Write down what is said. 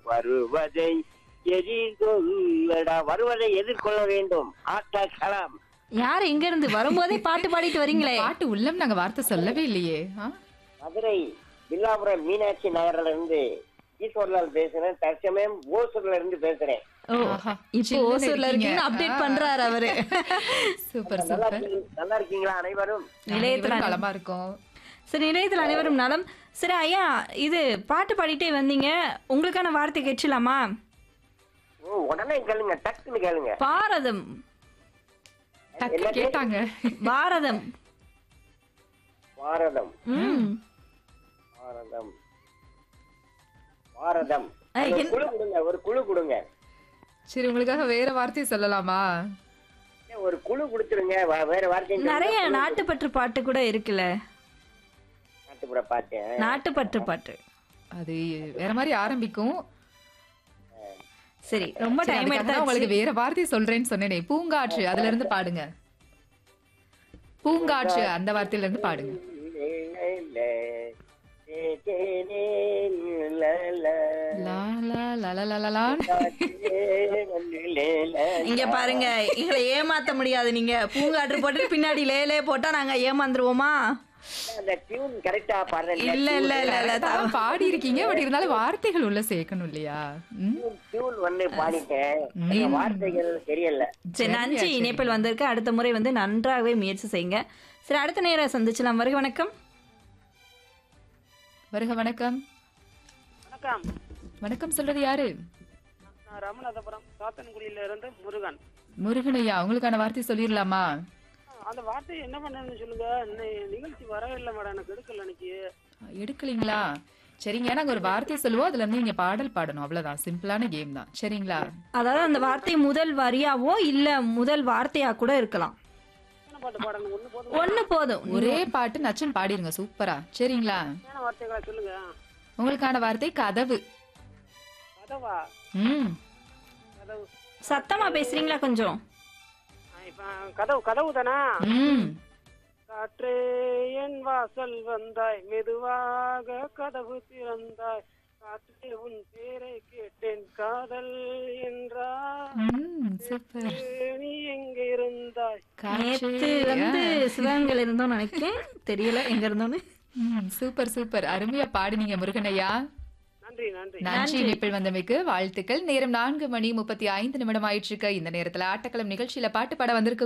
வருவதை எதிர்கொள்ளடா வருவதை எதிர்கொள்ள வேண்டும் ஆட்டக்கலாம் யார் எங்க இருந்து வரும்போதே பாட்டு பாடிட்டு வரீங்களே பாட்டு உள்ளம் நாங்க வார்த்தை சொல்லவே இல்லையே ஆ? மதுரை வில்லாபுரம் மீனாட்சி நகர்ல இருந்து ஈஸ்வர்லால் பேசுறேன் தற்சமயம் ஓசூர்ல இருந்து பேசுறேன் ஓ ஆஹா, இப்போ சில்லுன்னு ஓசூர்ல இருக்கீங்க. இருக்கீங்க அப்டேட் பண்றாரு அவரு சூப்பர் நல்லா சூப்பர் இருக்கீங்க- நல்லா இருக்கீங்களா அனைவரும் நிலையத்துல அனைவரும் நலமா இருக்கும் சரி நிலையத்தில் அனைவரும் நலம் சரி ஐயா இது பாட்டு பாடிட்டே வந்தீங்க உங்களுக்கான வார்த்தை கேட்கலாமா ஓ உடனே கேளுங்க டக்குன்னு கேளுங்க பாரதம் டக்கு கேட்டாங்க பாரதம் பாரதம் ம் பாரதம் பாரதம் ஆ, ஒரு என்- குழு கொடுங்க ஒரு குழு கொடுங்க சரி உங்களுக்காக வேற வார்த்தை சொல்லலாமா ஏன் ஒரு குழு கொடுத்துருங்க வ- வேற வார்த்தை சொல்லுங்க. நிறைய நாட்டுப்பற்று பாட்டு கூட இருக்குல்ல நாட்டுப்புற பாட்டு நாட்டுப்பற்று பாட்டு அது வேற மாதிரி ஆரம்பிக்கும் சரி ரொம்ப சரி, டைம் அதுக்காக தான் எடுத்தா உங்களுக்கு வேற வார்த்தை சொல்றேன்னு சொன்னேனே பூங்காற்று அதுல இருந்து பாடுங்க பூங்காற்று அந்த வார்த்தையில இருந்து பாடுங்க லா லா லா லா லா லா லான்னு. இங்க பாருங்க எங்களை ஏமாத்த முடியாது நீங்க பூங்காற்று போட்டு பின்னாடி லேலே போட்டா நாங்க ஏமாந்துருவோமா அந்த டியூன் கரெக்டா பாடுறேன் இல்ல இல்ல இல்ல இல்ல தான் பாடி இருக்கீங்க பட் இருந்தாலும் வார்த்தைகள் உள்ள சேர்க்கணும் இல்லையா ம்? டியூன் வந்து பாடிட்டேன் அந்த வார்த்தைகள் தெரியல சரி நன்றி இணைப்பில் வந்திருக்கு அடுத்த முறை வந்து நன்றாகவே முயற்சி செய்யுங்க சரி அடுத்த நேரம் சந்திச்சலாம் வருக வணக்கம் வருக வணக்கம் வணக்கம் வணக்கம் சொல்றது யாரு நான் ரமநாதபுரம் சாத்தன்குடியில இருந்து முருகன் முருகனையா உங்களுக்கான வார்த்தை சொல்லிடலாமா அந்த வார்த்தையை என்ன பண்ணணும்னு சொல்லுங்க இன்னை- நிகழ்ச்சி வரவே இல்லை மேடம் எனக்கு எடுக்கல இன்னைக்கு எடுக்கலீங்களா சரிங்க நாங்க ஒரு வார்த்தை சொல்லுவோம் அதுல இருந்து நீங்க பாடல் பாடணும் அவ்வளவுதான் சிம்பிளான கேம் தான் சரிங்களா அதாவது அந்த வார்த்தை முதல் வரியாவோ இல்ல முதல் வார்த்தையா கூட இருக்கலாம் என்ன பாட்டு பாடணும் ஒண்ணு போதும் ஒண்ணு போதும் ஒரே பாட்டு நச்சன் பாடிருங்க சூப்பரா சரிங்களா என்ன வார்த்தைகளா சொல்லுங்க உங்களுக்கான வார்த்தை கதவு கதவா ம் கதவு சத்தமா பேசுறீங்களா கொஞ்சம் ஆ, இப்ப கதவு கதவு தானா ம் காற்றே என் வாசல் வந்தாய் மெதுவாக கதவு திறந்தாய் காற்றே உன் பேரை கேட்டேன் காதல் என்றாய் ம் சூப்பர் நீ எங்க இருந்தாய் காற்று நேத்து வந்து சிவகங்கையில இருந்தோம் நினைக்கிறேன் தெரியல எங்க இருந்தோன்னு ம் சூப்பர் சூப்பர் அருமையா பாடுனீங்க முருகனையா நன்றி நன்றி நன்றி இணைப்பில் வந்தமைக்கு வாழ்த்துக்கள் நேரம் நான்கு மணி முப்பத்தி ஐந்து நிமிடம் ஆயிட்டு இருக்க இந்த நேரத்துல ஆட்டக்களம் நிகழ்ச்சியில பாட்டு பாட வந்திருக்க